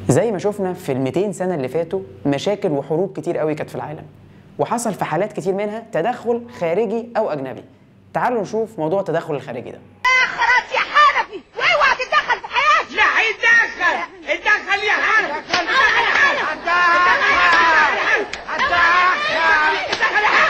زي ما شفنا في ال 200 سنه اللي فاتوا مشاكل وحروب كتير قوي كانت في العالم وحصل في حالات كتير منها تدخل خارجي او اجنبي تعالوا نشوف موضوع التدخل الخارجي ده خلاص يا حنفي واوعى تتدخل في حياتي لا اتدخل اتدخل يا حنفي اتدخل يا حنفي اتدخل يا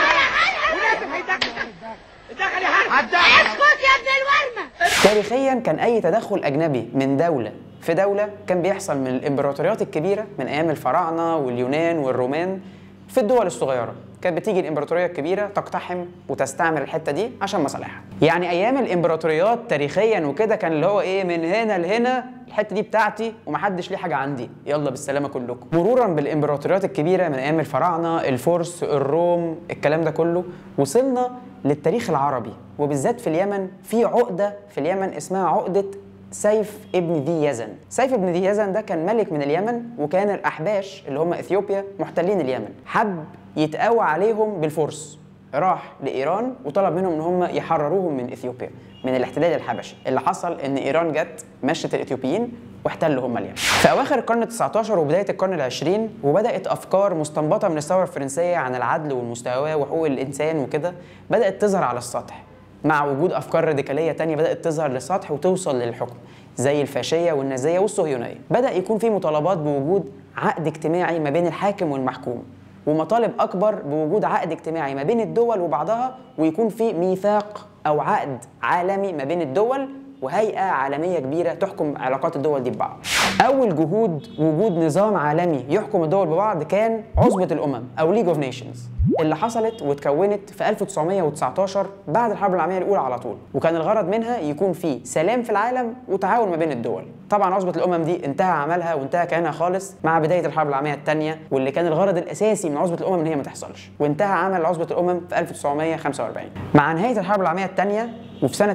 حنفي اتدخل يا حنفي اسكت يا ابن الورمه تاريخيا كان اي تدخل اجنبي من دوله في دوله كان بيحصل من الامبراطوريات الكبيره من ايام الفراعنه واليونان والرومان في الدول الصغيره كانت بتيجي الامبراطوريه الكبيره تقتحم وتستعمر الحته دي عشان مصالحها يعني ايام الامبراطوريات تاريخيا وكده كان اللي هو ايه من هنا لهنا الحته دي بتاعتي ومحدش ليه حاجه عندي يلا بالسلامه كلكم مرورا بالامبراطوريات الكبيره من ايام الفراعنه الفرس الروم الكلام ده كله وصلنا للتاريخ العربي وبالذات في اليمن في عقده في اليمن اسمها عقده سيف ابن ذي يزن سيف ابن ذي يزن ده كان ملك من اليمن وكان الأحباش اللي هم إثيوبيا محتلين اليمن حب يتقوى عليهم بالفرس راح لإيران وطلب منهم إن هم يحرروهم من إثيوبيا من الاحتلال الحبشي اللي حصل إن إيران جت مشت الإثيوبيين واحتلوا هم اليمن في أواخر القرن ال19 وبداية القرن ال20 وبدأت أفكار مستنبطة من الثورة الفرنسية عن العدل والمساواة وحقوق الإنسان وكده بدأت تظهر على السطح مع وجود افكار راديكاليه تانية بدات تظهر للسطح وتوصل للحكم زي الفاشيه والنازيه والصهيونيه بدا يكون في مطالبات بوجود عقد اجتماعي ما بين الحاكم والمحكوم ومطالب اكبر بوجود عقد اجتماعي ما بين الدول وبعضها ويكون في ميثاق او عقد عالمي ما بين الدول وهيئه عالميه كبيره تحكم علاقات الدول دي ببعض. اول جهود وجود نظام عالمي يحكم الدول ببعض كان عصبه الامم او ليج اوف نيشنز اللي حصلت واتكونت في 1919 بعد الحرب العالميه الاولى على طول وكان الغرض منها يكون في سلام في العالم وتعاون ما بين الدول طبعا عصبه الامم دي انتهى عملها وانتهى كيانها خالص مع بدايه الحرب العالميه الثانيه واللي كان الغرض الاساسي من عصبه الامم ان هي ما تحصلش وانتهى عمل عصبه الامم في 1945 مع نهايه الحرب العالميه الثانيه وفي سنه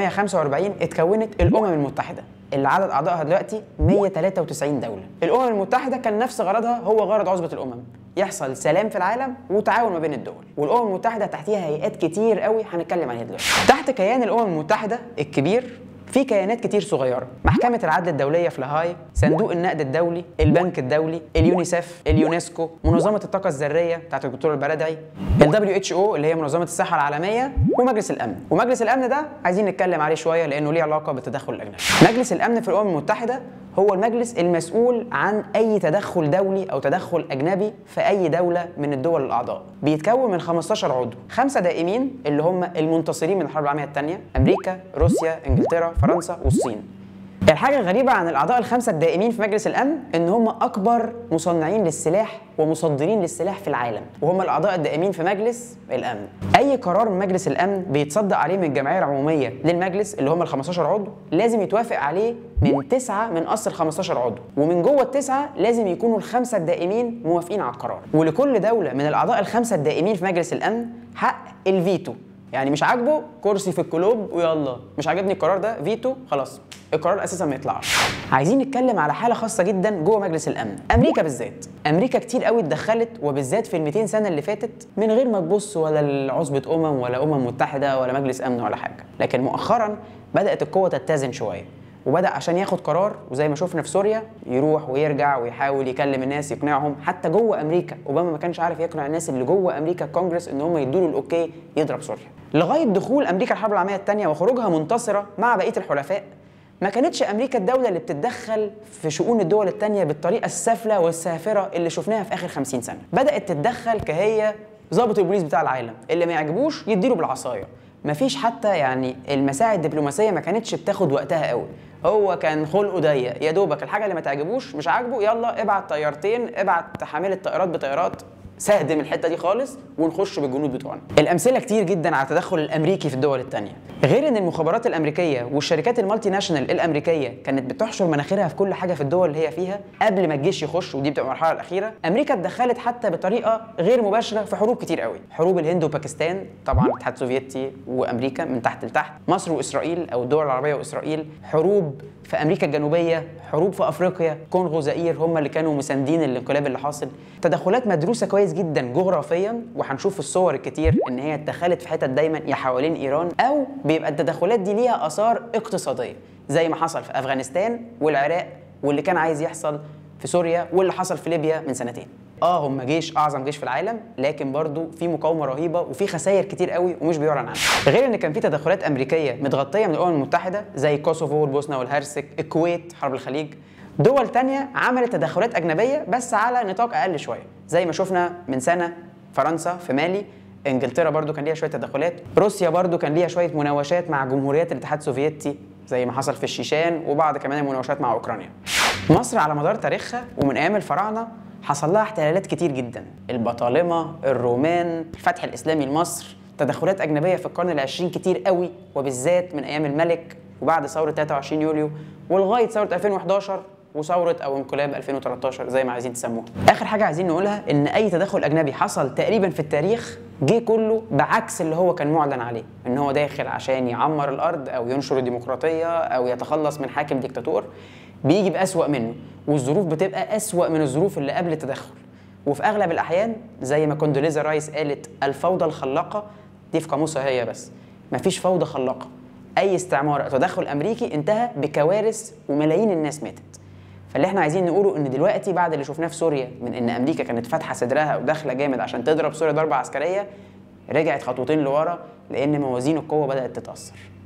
1945 اتكونت الامم المتحده اللي عدد اعضائها دلوقتي 193 دوله الامم المتحده كان نفس غرضها هو غرض عصبه الامم يحصل سلام في العالم وتعاون ما بين الدول والامم المتحده تحتيها هيئات كتير قوي هنتكلم عليها دلوقتي تحت كيان الامم المتحده الكبير في كيانات كتير صغيره محكمه العدل الدوليه في لاهاي صندوق النقد الدولي البنك الدولي اليونيسف اليونسكو منظمه الطاقه الذريه بتاعت الدكتور البلدعي ال WHO اللي هي منظمه الصحه العالميه ومجلس الامن ومجلس الامن ده عايزين نتكلم عليه شويه لانه ليه علاقه بالتدخل الاجنبي مجلس الامن في الامم المتحده هو المجلس المسؤول عن اي تدخل دولي او تدخل اجنبي في اي دوله من الدول الاعضاء بيتكون من 15 عضو خمسه دائمين اللي هم المنتصرين من الحرب العالميه الثانيه امريكا روسيا انجلترا فرنسا والصين الحاجة الغريبة عن الأعضاء الخمسة الدائمين في مجلس الأمن إن هم أكبر مصنعين للسلاح ومصدرين للسلاح في العالم وهم الأعضاء الدائمين في مجلس الأمن. أي قرار من مجلس الأمن بيتصدق عليه من الجمعية العمومية للمجلس اللي هم ال 15 عضو لازم يتوافق عليه من تسعة من أصل 15 عضو ومن جوه التسعة لازم يكونوا الخمسة الدائمين موافقين على القرار ولكل دولة من الأعضاء الخمسة الدائمين في مجلس الأمن حق الفيتو يعني مش عاجبه كرسي في الكلوب ويلا مش عاجبني القرار ده فيتو خلاص القرار اساسا ما يطلعش عايزين نتكلم على حاله خاصه جدا جوه مجلس الامن امريكا بالذات امريكا كتير قوي اتدخلت وبالذات في ال 200 سنه اللي فاتت من غير ما تبص ولا لعصبه امم ولا امم متحده ولا مجلس امن ولا حاجه لكن مؤخرا بدات القوه تتزن شويه وبدا عشان ياخد قرار وزي ما شفنا في سوريا يروح ويرجع ويحاول يكلم الناس يقنعهم حتى جوه امريكا اوباما ما كانش عارف يقنع الناس اللي جوه امريكا الكونجرس ان هم يدوا له الاوكي يضرب سوريا لغايه دخول امريكا الحرب العالميه الثانيه وخروجها منتصره مع بقيه الحلفاء ما كانتش امريكا الدوله اللي بتتدخل في شؤون الدول الثانيه بالطريقه السافله والسافره اللي شفناها في اخر 50 سنه بدات تتدخل كهي ضابط البوليس بتاع العالم اللي ما يعجبوش يديله بالعصايه مفيش حتى يعني المساعي الدبلوماسيه ما كانتش بتاخد وقتها قوي هو كان خلقه ضيق يا دوبك الحاجه اللي ما تعجبوش مش عاجبه يلا ابعت طيارتين ابعت حامله طائرات بطيارات سهدم الحته دي خالص ونخش بالجنود بتوعنا. الامثله كتير جدا على التدخل الامريكي في الدول الثانيه. غير ان المخابرات الامريكيه والشركات المالتي ناشونال الامريكيه كانت بتحشر مناخيرها في كل حاجه في الدول اللي هي فيها قبل ما الجيش يخش ودي بتبقى المرحله الاخيره، امريكا اتدخلت حتى بطريقه غير مباشره في حروب كتير قوي. حروب الهند وباكستان طبعا الاتحاد السوفيتي وامريكا من تحت لتحت، مصر واسرائيل او الدول العربيه واسرائيل، حروب في امريكا الجنوبيه، حروب في افريقيا، كونغو زئير هم اللي كانوا مساندين الانقلاب اللي حاصل. تدخلات مدروسه كويس جدا جغرافيا وهنشوف في الصور الكتير ان هي اتدخلت في حتت دايما يا حوالين ايران او بيبقى التدخلات دي ليها اثار اقتصاديه زي ما حصل في افغانستان والعراق واللي كان عايز يحصل في سوريا واللي حصل في ليبيا من سنتين اه هم جيش اعظم جيش في العالم لكن برضو في مقاومه رهيبه وفي خسائر كتير قوي ومش بيعلن عنها غير ان كان في تدخلات امريكيه متغطيه من الامم المتحده زي كوسوفو والبوسنه والهرسك الكويت حرب الخليج دول تانية عملت تدخلات أجنبية بس على نطاق أقل شوية زي ما شفنا من سنة فرنسا في مالي انجلترا برضو كان ليها شويه تدخلات روسيا برضو كان ليها شويه مناوشات مع جمهوريات الاتحاد السوفيتي زي ما حصل في الشيشان وبعض كمان المناوشات مع اوكرانيا مصر على مدار تاريخها ومن ايام الفراعنه حصل لها احتلالات كتير جدا البطالمه الرومان الفتح الاسلامي لمصر تدخلات اجنبيه في القرن العشرين كتير قوي وبالذات من ايام الملك وبعد ثوره 23 يوليو ولغايه ثوره 2011 وثوره او انقلاب 2013 زي ما عايزين تسموها. اخر حاجه عايزين نقولها ان اي تدخل اجنبي حصل تقريبا في التاريخ جه كله بعكس اللي هو كان معلن عليه، ان هو داخل عشان يعمر الارض او ينشر الديمقراطيه او يتخلص من حاكم ديكتاتور بيجي باسوأ منه والظروف بتبقى اسوأ من الظروف اللي قبل التدخل. وفي اغلب الاحيان زي ما كوندوليزا رايس قالت الفوضى الخلاقه دي في قاموسها هي بس مفيش فوضى خلاقه اي استعمار او تدخل امريكي انتهى بكوارث وملايين الناس ماتت فاللي احنا عايزين نقوله ان دلوقتي بعد اللي شفناه في سوريا من ان امريكا كانت فاتحه صدرها وداخله جامد عشان تضرب سوريا ضربه عسكريه رجعت خطوتين لورا لان موازين القوه بدات تتاثر